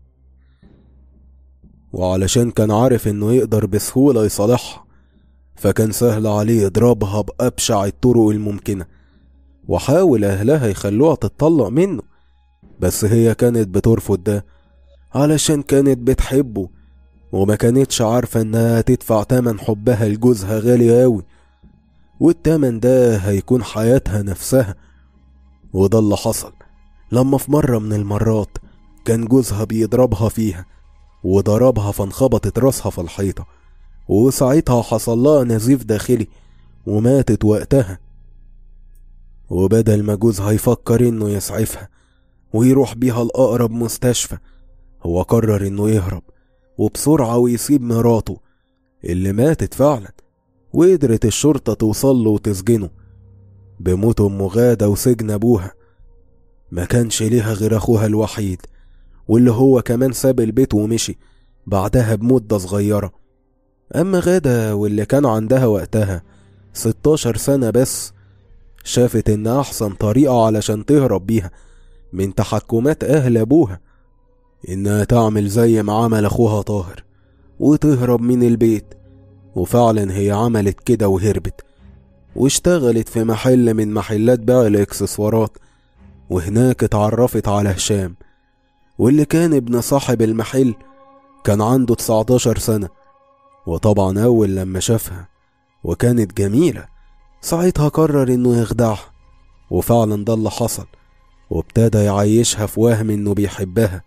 وعلشان كان عارف انه يقدر بسهولة يصالحها فكان سهل عليه يضربها بأبشع الطرق الممكنة وحاول أهلها يخلوها تتطلق منه بس هي كانت بترفض ده علشان كانت بتحبه وما كانتش عارفة انها تدفع تمن حبها لجوزها غالي أوي والتمن ده هيكون حياتها نفسها وده اللي حصل لما في مرة من المرات كان جوزها بيضربها فيها وضربها فانخبطت راسها في الحيطة وساعتها حصل لها نزيف داخلي وماتت وقتها وبدل ما جوزها يفكر انه يسعفها ويروح بيها لأقرب مستشفى هو قرر انه يهرب وبسرعة ويسيب مراته اللي ماتت فعلا وقدرت الشرطة توصل له وتسجنه بموت أم غادة وسجن أبوها ما كانش ليها غير أخوها الوحيد واللي هو كمان ساب البيت ومشي بعدها بمدة صغيرة أما غادة واللي كان عندها وقتها ستاشر سنة بس شافت إن أحسن طريقة علشان تهرب بيها من تحكمات أهل أبوها إنها تعمل زي ما عمل أخوها طاهر وتهرب من البيت وفعلا هي عملت كده وهربت واشتغلت في محل من محلات بيع الإكسسوارات وهناك اتعرفت على هشام واللي كان ابن صاحب المحل كان عنده 19 سنة وطبعا أول لما شافها وكانت جميلة ساعتها قرر إنه يخدعها وفعلا ده اللي حصل وابتدى يعيشها في وهم إنه بيحبها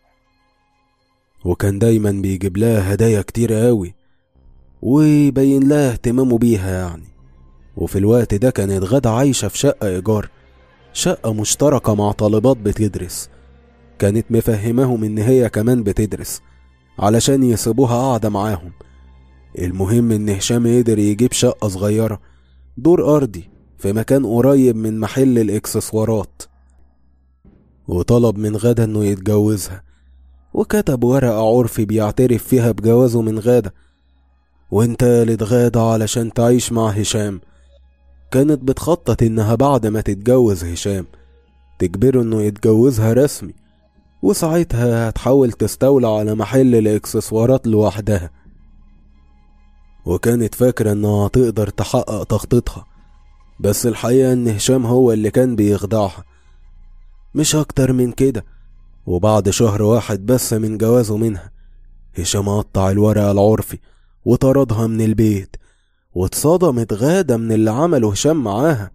وكان دايما بيجيب لها هدايا كتير قوي ويبين لها اهتمامه بيها يعني وفي الوقت ده كانت غدا عايشة في شقة إيجار شقة مشتركة مع طالبات بتدرس كانت مفهماهم إن هي كمان بتدرس علشان يسيبوها قاعدة معاهم المهم إن هشام قدر يجيب شقة صغيرة دور أرضي في مكان قريب من محل الإكسسوارات وطلب من غدا إنه يتجوزها وكتب ورقة عرفي بيعترف فيها بجوازه من غادة وانتالت غادة علشان تعيش مع هشام كانت بتخطط إنها بعد ما تتجوز هشام تجبره إنه يتجوزها رسمي وساعتها هتحاول تستولى على محل الإكسسوارات لوحدها وكانت فاكرة إنها هتقدر تحقق تخطيطها بس الحقيقة إن هشام هو اللي كان بيخدعها مش أكتر من كده وبعد شهر واحد بس من جوازه منها هشام قطع الورق العرفي وطردها من البيت واتصدمت غادة من اللي عمله هشام معاها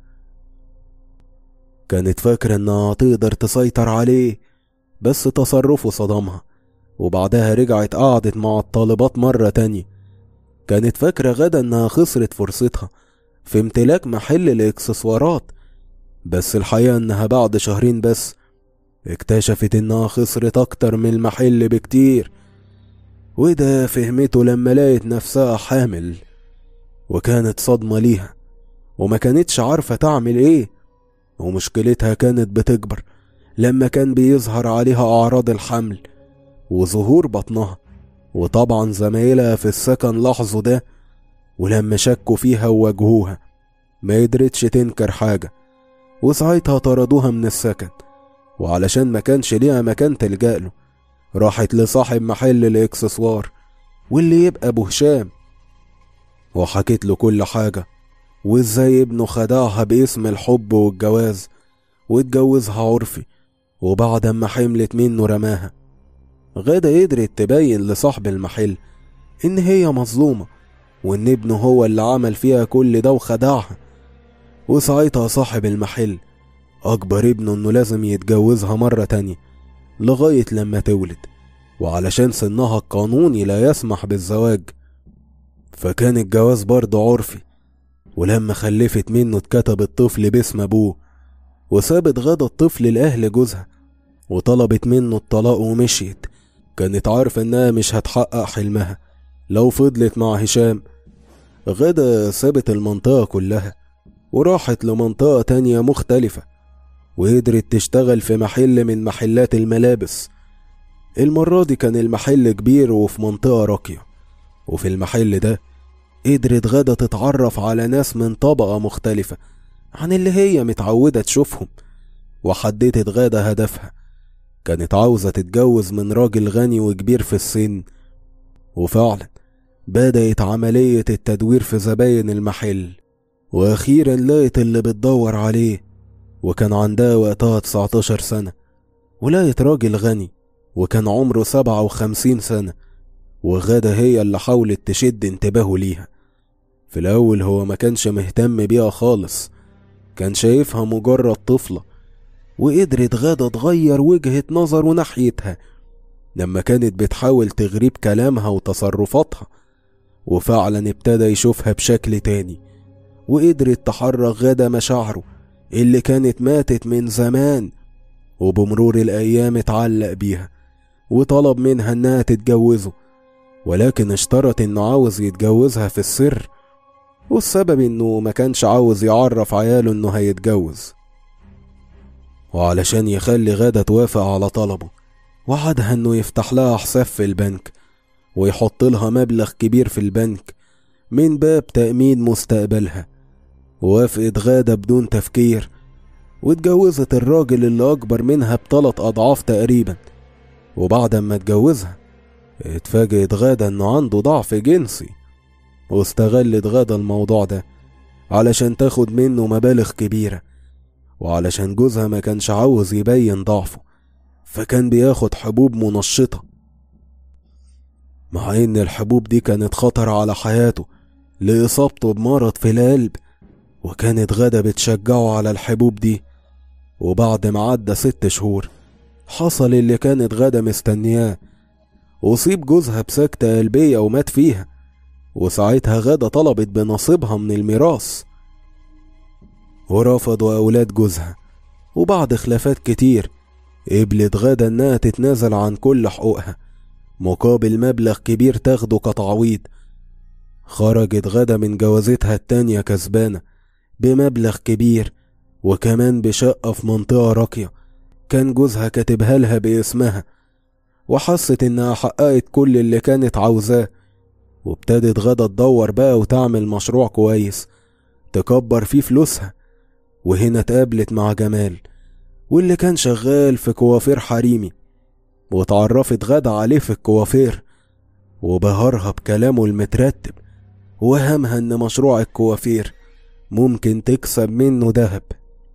كانت فاكرة انها هتقدر تسيطر عليه بس تصرفه صدمها وبعدها رجعت قعدت مع الطالبات مرة تانية كانت فاكرة غدا انها خسرت فرصتها في امتلاك محل الاكسسوارات بس الحقيقة انها بعد شهرين بس اكتشفت انها خسرت اكتر من المحل بكتير وده فهمته لما لقيت نفسها حامل وكانت صدمة ليها وما كانتش عارفة تعمل ايه ومشكلتها كانت بتكبر لما كان بيظهر عليها أعراض الحمل وظهور بطنها وطبعا زمايلها في السكن لاحظوا ده ولما شكوا فيها وواجهوها ما قدرتش تنكر حاجة وساعتها طردوها من السكن وعلشان ما كانش ليها مكان تلجأ له راحت لصاحب محل الإكسسوار واللي يبقى أبو هشام وحكيت له كل حاجة وازاي ابنه خدعها باسم الحب والجواز واتجوزها عرفي وبعد ما حملت منه رماها غادة قدرت تبين لصاحب المحل إن هي مظلومة وإن ابنه هو اللي عمل فيها كل ده وخدعها وساعتها صاحب المحل أكبر ابنه إنه لازم يتجوزها مرة تانية لغاية لما تولد وعلشان سنها القانوني لا يسمح بالزواج فكان الجواز برضه عرفي ولما خلفت منه اتكتب الطفل باسم أبوه وسابت غدا الطفل لأهل جوزها وطلبت منه الطلاق ومشيت كانت عارفة إنها مش هتحقق حلمها لو فضلت مع هشام غدا سابت المنطقة كلها وراحت لمنطقة تانية مختلفة وقدرت تشتغل في محل من محلات الملابس المرة دي كان المحل كبير وفي منطقة راقية وفي المحل ده قدرت غدا تتعرف على ناس من طبقة مختلفة عن اللي هي متعودة تشوفهم وحددت غدا هدفها كانت عاوزة تتجوز من راجل غني وكبير في السن وفعلا بدأت عملية التدوير في زباين المحل وأخيرا لقت اللي بتدور عليه وكان عندها وقتها 19 سنة ولقت راجل غني وكان عمره 57 سنة وغدا هي اللي حاولت تشد انتباهه ليها في الأول هو ما كانش مهتم بيها خالص كان شايفها مجرد طفلة وقدرت غادة تغير وجهة نظره ناحيتها لما كانت بتحاول تغريب كلامها وتصرفاتها وفعلا ابتدى يشوفها بشكل تاني وقدرت تحرك غادة مشاعره اللي كانت ماتت من زمان وبمرور الأيام اتعلق بيها وطلب منها إنها تتجوزه ولكن اشترط إنه عاوز يتجوزها في السر والسبب إنه ما كانش عاوز يعرف عياله إنه هيتجوز وعلشان يخلي غادة توافق على طلبه وعدها إنه يفتح لها حساب في البنك ويحط لها مبلغ كبير في البنك من باب تأمين مستقبلها ووافقت غادة بدون تفكير واتجوزت الراجل اللي أكبر منها بثلاث أضعاف تقريبا وبعد ما اتجوزها اتفاجئت غادة إنه عنده ضعف جنسي واستغلت غادة الموضوع ده علشان تاخد منه مبالغ كبيرة وعلشان جوزها ما كانش عاوز يبين ضعفه فكان بياخد حبوب منشطة مع إن الحبوب دي كانت خطر على حياته لإصابته بمرض في القلب وكانت غدا بتشجعه على الحبوب دي وبعد ما عدى ست شهور حصل اللي كانت غدا مستنياه أصيب جوزها بسكتة قلبية ومات فيها وساعتها غدا طلبت بنصيبها من الميراث ورفضوا أولاد جوزها وبعد خلافات كتير قبلت غدا إنها تتنازل عن كل حقوقها مقابل مبلغ كبير تاخده كتعويض خرجت غدا من جوازتها التانية كسبانة بمبلغ كبير وكمان بشقة في منطقة راقية كان جوزها كاتبها لها باسمها وحست إنها حققت كل اللي كانت عاوزاه وابتدت غدا تدور بقى وتعمل مشروع كويس تكبر فيه فلوسها وهنا اتقابلت مع جمال واللي كان شغال في كوافير حريمي واتعرفت غدا عليه في الكوافير وبهرها بكلامه المترتب وهمها ان مشروع الكوافير ممكن تكسب منه دهب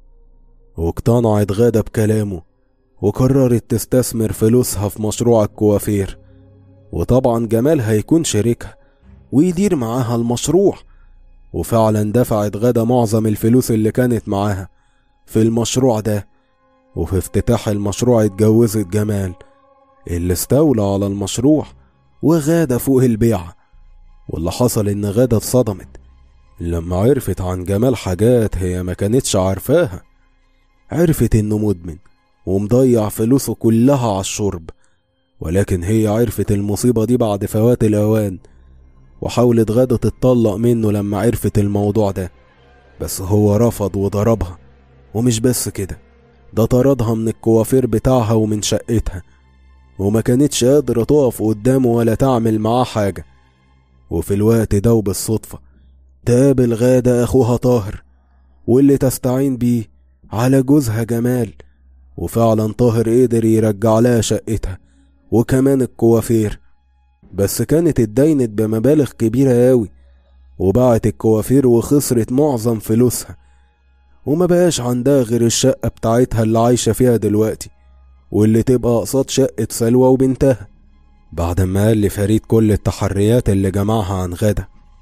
واقتنعت غادة بكلامه وقررت تستثمر فلوسها في مشروع الكوافير وطبعا جمال هيكون شريكها ويدير معاها المشروع وفعلا دفعت غدا معظم الفلوس اللي كانت معاها في المشروع ده وفي افتتاح المشروع اتجوزت جمال اللي استولى على المشروع وغادة فوق البيعة واللي حصل ان غادة اتصدمت لما عرفت عن جمال حاجات هي ما كانتش عارفاها عرفت انه مدمن ومضيع فلوسه كلها على الشرب ولكن هي عرفت المصيبة دي بعد فوات الأوان وحاولت غادة تتطلق منه لما عرفت الموضوع ده بس هو رفض وضربها ومش بس كده ده طردها من الكوافير بتاعها ومن شقتها وما كانتش قادرة تقف قدامه ولا تعمل معاه حاجة وفي الوقت ده وبالصدفة تقابل غادة أخوها طاهر واللي تستعين بيه على جوزها جمال وفعلا طاهر قدر يرجع لها شقتها وكمان الكوافير بس كانت اتدينت بمبالغ كبيرة أوي وباعت الكوافير وخسرت معظم فلوسها وما بقاش عندها غير الشقة بتاعتها اللي عايشة فيها دلوقتي واللي تبقى قصاد شقة سلوى وبنتها بعد ما قال لفريد كل التحريات اللي جمعها عن غدا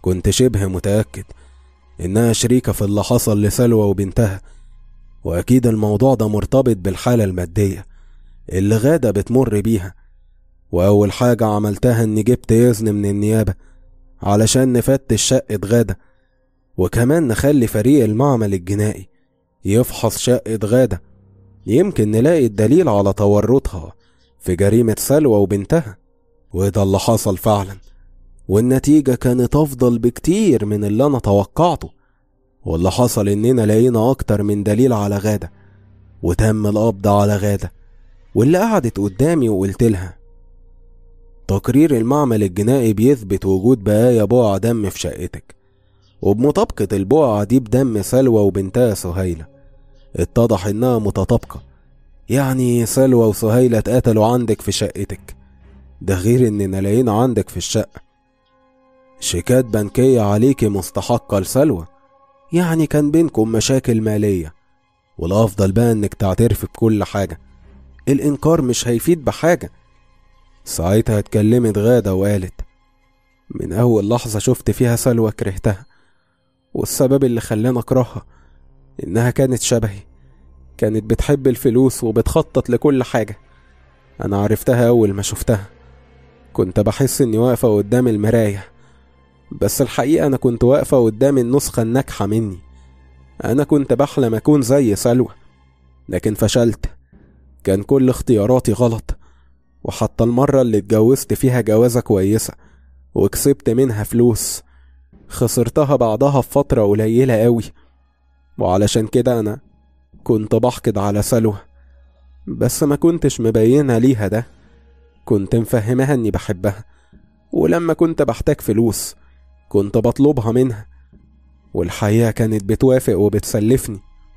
كنت شبه متأكد إنها شريكة في اللي حصل لسلوى وبنتها وأكيد الموضوع ده مرتبط بالحالة المادية اللي غادة بتمر بيها وأول حاجة عملتها إني جبت إذن من النيابة علشان نفتش شقة غادة وكمان نخلي فريق المعمل الجنائي يفحص شقة غادة يمكن نلاقي الدليل على تورطها في جريمة سلوى وبنتها وده اللي حصل فعلا والنتيجة كانت أفضل بكتير من اللي أنا توقعته واللي حصل إننا لقينا أكتر من دليل على غادة وتم القبض على غادة واللي قعدت قدامي وقلت لها تقرير المعمل الجنائي بيثبت وجود بقايا بقع دم في شقتك وبمطابقة البقعة دي بدم سلوى وبنتها سهيلة اتضح إنها متطابقة يعني سلوى وسهيلة اتقتلوا عندك في شقتك ده غير إننا لقينا عندك في الشقة شيكات بنكية عليكي مستحقة لسلوى يعني كان بينكم مشاكل مالية والأفضل بقى إنك تعترفي بكل حاجة الإنكار مش هيفيد بحاجة ساعتها اتكلمت غادة وقالت من أول لحظة شفت فيها سلوى كرهتها والسبب اللي خلاني أكرهها إنها كانت شبهي كانت بتحب الفلوس وبتخطط لكل حاجة أنا عرفتها أول ما شفتها كنت بحس إني واقفة قدام المراية بس الحقيقة أنا كنت واقفة قدام النسخة الناجحة مني أنا كنت بحلم أكون زي سلوى لكن فشلت كان كل اختياراتي غلط وحتى المرة اللي اتجوزت فيها جوازة كويسة وكسبت منها فلوس خسرتها بعدها بفترة قليلة قوي وعلشان كده أنا كنت بحقد على سلوى بس ما كنتش مبينة ليها ده كنت مفهمها إني بحبها ولما كنت بحتاج فلوس كنت بطلبها منها والحقيقة كانت بتوافق وبتسلفني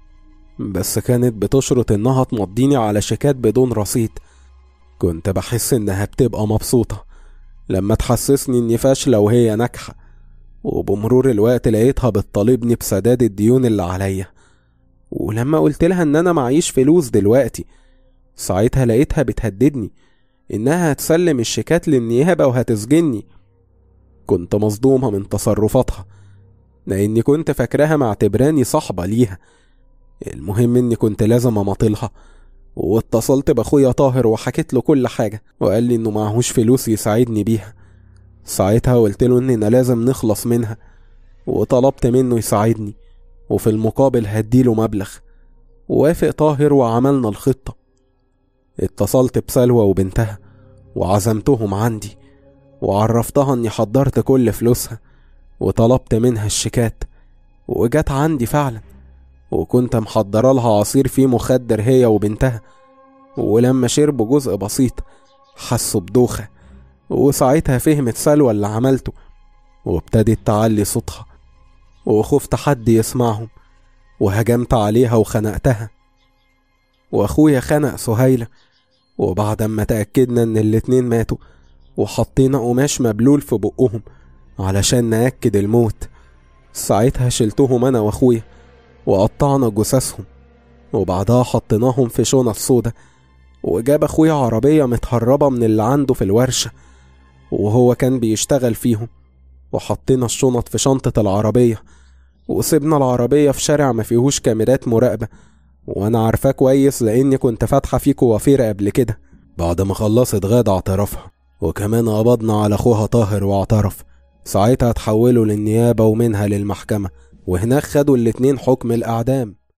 بس كانت بتشرط إنها تمضيني على شيكات بدون رصيد كنت بحس إنها بتبقى مبسوطة لما تحسسني إني فاشلة وهي ناجحة وبمرور الوقت لقيتها بتطالبني بسداد الديون اللي عليا ولما قلت لها إن أنا معيش فلوس دلوقتي ساعتها لقيتها بتهددني إنها هتسلم الشيكات للنيابة وهتسجني كنت مصدومة من تصرفاتها لأني كنت فاكراها معتبراني صاحبة ليها المهم إني كنت لازم أماطلها واتصلت بأخويا طاهر وحكيت له كل حاجة وقال لي إنه معهوش فلوس يساعدني بيها ساعتها قلت له إننا لازم نخلص منها وطلبت منه يساعدني وفي المقابل هديله مبلغ وافق طاهر وعملنا الخطة اتصلت بسلوى وبنتها وعزمتهم عندي وعرفتها اني حضرت كل فلوسها وطلبت منها الشيكات وجت عندي فعلا وكنت محضرة لها عصير فيه مخدر هي وبنتها ولما شربوا جزء بسيط حسوا بدوخة وساعتها فهمت سلوى اللي عملته وابتدت تعلي صوتها وخفت حد يسمعهم وهجمت عليها وخنقتها واخويا خنق سهيلة وبعد ما تأكدنا ان الاتنين ماتوا وحطينا قماش مبلول في بقهم علشان نأكد الموت ساعتها شلتهم أنا وأخويا وقطعنا جثثهم وبعدها حطيناهم في شنط سودا وجاب أخويا عربية متهربة من اللي عنده في الورشة وهو كان بيشتغل فيهم وحطينا الشنط في شنطة العربية وسيبنا العربية في شارع ما فيهوش كاميرات مراقبة وأنا عارفاه كويس لأني كنت فاتحة فيه كوافير قبل كده بعد ما خلصت غادة اعترافها وكمان قبضنا على أخوها طاهر واعترف ساعتها اتحولوا للنيابة ومنها للمحكمة وهناك خدوا الاتنين حكم الإعدام